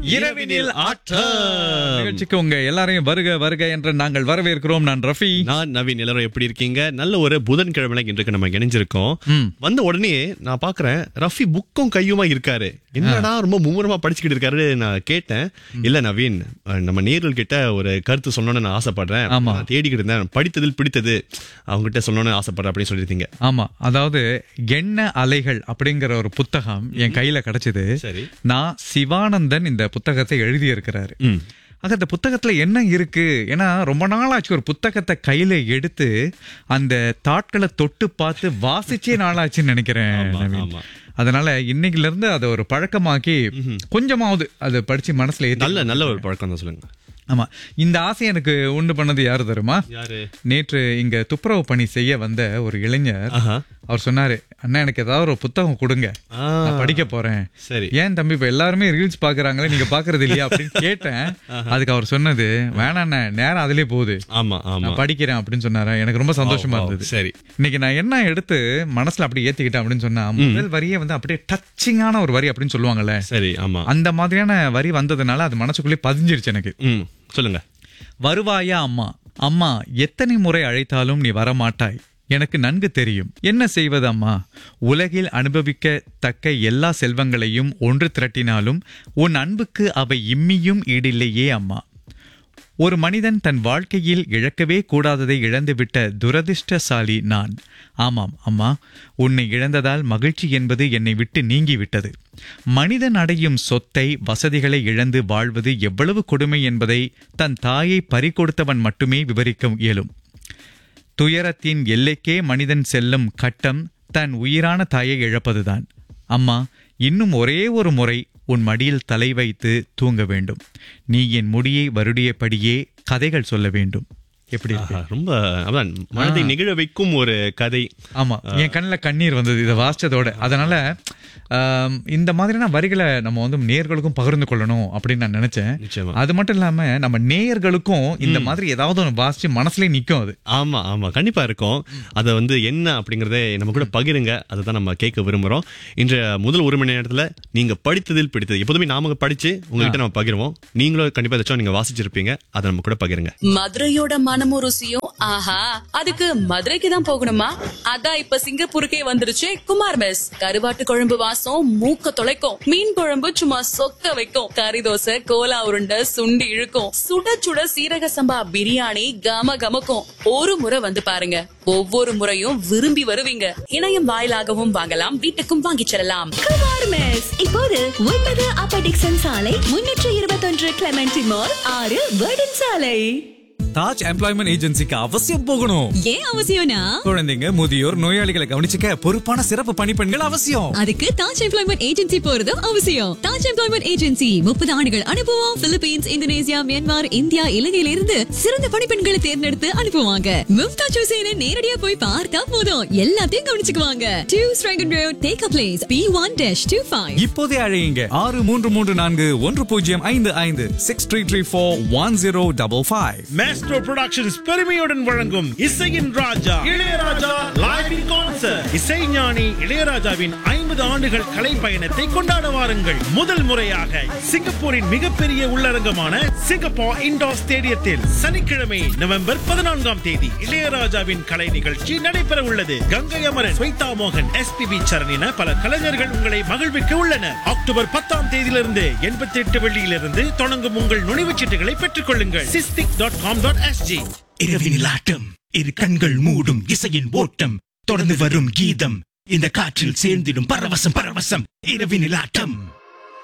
இரவினில் ஆட்டம் நிகழ்ச்சிக்கு உங்க எல்லாரையும் வருக வருக என்று நாங்கள் வரவேற்கிறோம் நான் ரஃபி நான் நவீன் எல்லாரும் எப்படி இருக்கீங்க நல்ல ஒரு புதன்கிழமை இன்றைக்கு நம்ம இணைஞ்சிருக்கோம் வந்த உடனே நான் பாக்குறேன் ரஃபி புக்கும் கையுமா இருக்காரு என்னடா ரொம்ப மும்முரமா படிச்சுக்கிட்டு இருக்காரு நான் கேட்டேன் இல்ல நவீன் அஹ், நம்ம நேர்கள் கிட்ட ஒரு கருத்து சொல்லணும்னு நான் ஆசைப்படுறேன் ஆமா. நான் தேடிக்கிட்டு இருந்தேன் படித்ததில் பிடித்தது அவங்க கிட்ட சொல்லணும்னு ஆசைப்படுறேன் அப்படின்னு சொல்லியிருந்தீங்க ஆமா அதாவது எண்ண அலைகள் அப்படிங்கிற ஒரு புத்தகம் என் கையில கிடைச்சது சரி. நான் சிவானந்தன் இந்த புத்தகத்தை எழுதியிருக்கிறாரு ம். ஆக அந்த புத்தகத்துல என்ன இருக்கு ஏன்னா ரொம்ப நாளாச்சு ஒரு புத்தகத்தை கையில எடுத்து அந்த தாட்களை தொட்டு பார்த்து வாசிச்சே நாளாச்சுன்னு நினைக்கிறேன் ஆமா, நவீன். ஆமா. அதனால இன்னைக்குல இருந்து அதை ஒரு பழக்கமாக்கி கொஞ்சமாவது அதை படிச்சு மனசுல ஏத்தி நல்ல நல்ல ஒரு பழக்கம் தான் சொல்லுங்க ஆமா இந்த ஆசை எனக்கு உண்டு பண்ணது யாரு தெரியுமா யாரு நேற்று இங்க துப்புரவு பணி செய்ய வந்த ஒரு இளைஞர் ஆஹா. அவர் சொன்னாரு அண்ணா எனக்கு ஏதாவது ஒரு புத்தகம் கொடுங்க ஆ. நான் படிக்க போறேன் சரி ஏன் தம்பி இப்ப எல்லாருமே ரீல்ஸ் பாக்குறாங்களே நீங்க பாக்குறது இல்லையா அப்படின்னு கேட்டேன் அதுக்கு அவர் சொன்னது வேணாண்ணே நேரம் அதுலயே போகுது ஆமா ஆமா நான் படிக்கிறேன் அப்படின்னு சொன்னாரு எனக்கு ரொம்ப சந்தோஷமா ஓ, ஓ, இருந்தது சரி இன்னைக்கு நான் என்ன எடுத்து மனசுல அப்படி ஏத்திக்கிட்டேன் அப்படின்னு சொன்னா முதல் வரியே வந்து அப்படியே டச்சிங்கான ஒரு வரி அப்படின்னு சொல்லுவாங்கல்ல சரி ஆமா அந்த மாதிரியான வரி வந்ததுனால அது மனசுக்குள்ளே பதிஞ்சிருச்சு எனக்கு ம் சொல்லுங்க வருவாயா அம்மா அம்மா எத்தனை முறை அழைத்தாலும் நீ வரமாட்டாய் எனக்கு நன்கு தெரியும் என்ன செய்வது அம்மா உலகில் அனுபவிக்க தக்க எல்லா செல்வங்களையும் ஒன்று திரட்டினாலும் உன் அன்புக்கு அவை இம்மியும் ஈடில்லையே அம்மா ஒரு மனிதன் தன் வாழ்க்கையில் இழக்கவே கூடாததை இழந்துவிட்ட துரதிர்ஷ்டசாலி நான் ஆமாம் அம்மா உன்னை இழந்ததால் மகிழ்ச்சி என்பது என்னை விட்டு நீங்கிவிட்டது மனிதன் அடையும் சொத்தை வசதிகளை இழந்து வாழ்வது எவ்வளவு கொடுமை என்பதை தன் தாயை பறிகொடுத்தவன் மட்டுமே விவரிக்க இயலும் துயரத்தின் எல்லைக்கே மனிதன் செல்லும் கட்டம் தன் உயிரான தாயை இழப்பதுதான் அம்மா இன்னும் ஒரே ஒரு முறை உன் மடியில் தலை வைத்து தூங்க வேண்டும் நீ என் முடியை வருடியபடியே கதைகள் சொல்ல வேண்டும் எப்படி இருக்கு ஆஹா, ரொம்ப அதான் மனதை நிகழ வைக்கும் ஒரு கதை ஆமா என் கண்ணுல கண்ணீர் வந்தது இதை வாசிச்சதோட அதனால ஆம், இந்த மாதிரியான வரிகளை நம்ம வந்து நேயர்களுக்கும் பகிர்ந்து கொள்ளணும் அப்படின்னு நான் நினைச்சேன் நிச்சயமா அது மட்டும் இல்லாம நம்ம நேயர்களுக்கும் இந்த மாதிரி ஏதாவது ஒன்று வாசிச்சு மனசுலயே நிக்கும் அது ஆமா ஆமா கண்டிப்பா இருக்கும் அதை வந்து என்ன அப்படிங்கறத நம்ம கூட பகிருங்க அதை தான் நம்ம கேட்க விரும்புறோம் இன்றைய முதல் ஒரு மணி நேரத்துல நீங்க படித்ததில் பிடித்தது எப்போதுமே நாம படிச்சு உங்ககிட்ட நம்ம பகிருவோம் நீங்களும் கண்டிப்பா ஏதாச்சும் நீங்க வாசிச்சிருப்பீங்க அதை நம்ம கூட பகிருங்க மதுரையோட மனமும் ருசியும் ஆஹா அதுக்கு மதுரைக்கு தான் போகணுமா அதான் இப்ப சிங்கப்பூருக்கே வந்துருச்சு குமார் மெஸ் கருவாட்டு குழம்பு வாசம் மூக்க தொலைக்கும் மீன் குழம்பு சும்மா சொக்க வைக்கும் கறி தோசை கோலா உருண்டை சுண்டி இழுக்கும் சுட சுட சீரக சம்பா பிரியாணி கம கமக்கும் ஒரு முறை வந்து பாருங்க ஒவ்வொரு முறையும் விரும்பி வருவீங்க இணையம் வாயிலாகவும் வாங்கலாம் வீட்டுக்கும் வாங்கிச் செல்லலாம் குமார் மெஸ் இப்போது ஒன்பது அப்ப டிக்சன் சாலை முன்னூற்று இருபத்தொன்று கிளமெண்டி மால் ஆறு வேர்டன் சாலை தாஜ் எம்ப்ளாய்மெண்ட் ஏஜென்சிக்கு அவசியம் போகணும் ஏன் அவசியம்னா குழந்தைங்க முதியோர் நோயாளிகளை கவனிச்சுக்க பொறுப்பான சிறப்பு பணிப்பெண்கள் அவசியம் அதுக்கு தாஜ் எம்ப்ளாய்மெண்ட் ஏஜென்சி போறதும் அவசியம் தாஜ் எம்ப்ளாய்மெண்ட் ஏஜென்சி முப்பது ஆண்டுகள் அனுபவம் பிலிப்பீன்ஸ் இந்தோனேசியா மியான்மர் இந்தியா இலங்கையில இருந்து சிறந்த பணிப்பெண்களை தேர்ந்தெடுத்து அனுப்புவாங்க மும்தாஜ் ஹுசேனை நேரடியா போய் பார்த்தா போதும் எல்லாத்தையும் கவனிச்சுக்குவாங்க two Strahan road take a place B one dash two five இப்போதே அழையுங்க ஆறு மூன்று மூன்று நான்கு ஒன்று பூஜ்ஜியம் ஐந்து ஐந்து six three three four one zero double five maestro productions பெருமையுடன் வழங்கும் இசையின் ராஜா இளையராஜா லைவ் இன் கான்சர்ட் இசைஞானி இளையராஜாவின் ஐம்பது ஆண்டுகள் கலை பயணத்தை கொண்டாட வாருங்கள் முதல் முறையாக சிங்கப்பூரின் மிகப்பெரிய உள்ளரங்கமான சிங்கப்பூர் இண்டோர் ஸ்டேடியத்தில் சனிக்கிழமை நவம்பர் பதினான்காம் தேதி இளையராஜாவின் கலை நிகழ்ச்சி நடைபெற உள்ளது கங்கை அமரன் ஸ்வைதா மோகன் எஸ்பிபி சரண் என பல கலைஞர்கள் உங்களை மகிழ்விக்க உள்ளனர் அக்டோபர் பத்தாம் தேதியிலிருந்து எண்பத்தி எட்டு வெள்ளியிலிருந்து தொடங்கும் உங்கள் நுழைவுச் சீட்டுகளை பெற்றுக் கொள்ளுங்கள் Sistic dot com dot SG இரவினில் ஆட்டம் இரு கண்கள் மூடும் இசையின் ஓட்டம் தொடர்ந்து வரும் கீதம் இந்த காற்றில் சேர்ந்திடும் பரவசம் பரவசம் இரவினில் ஆட்டம்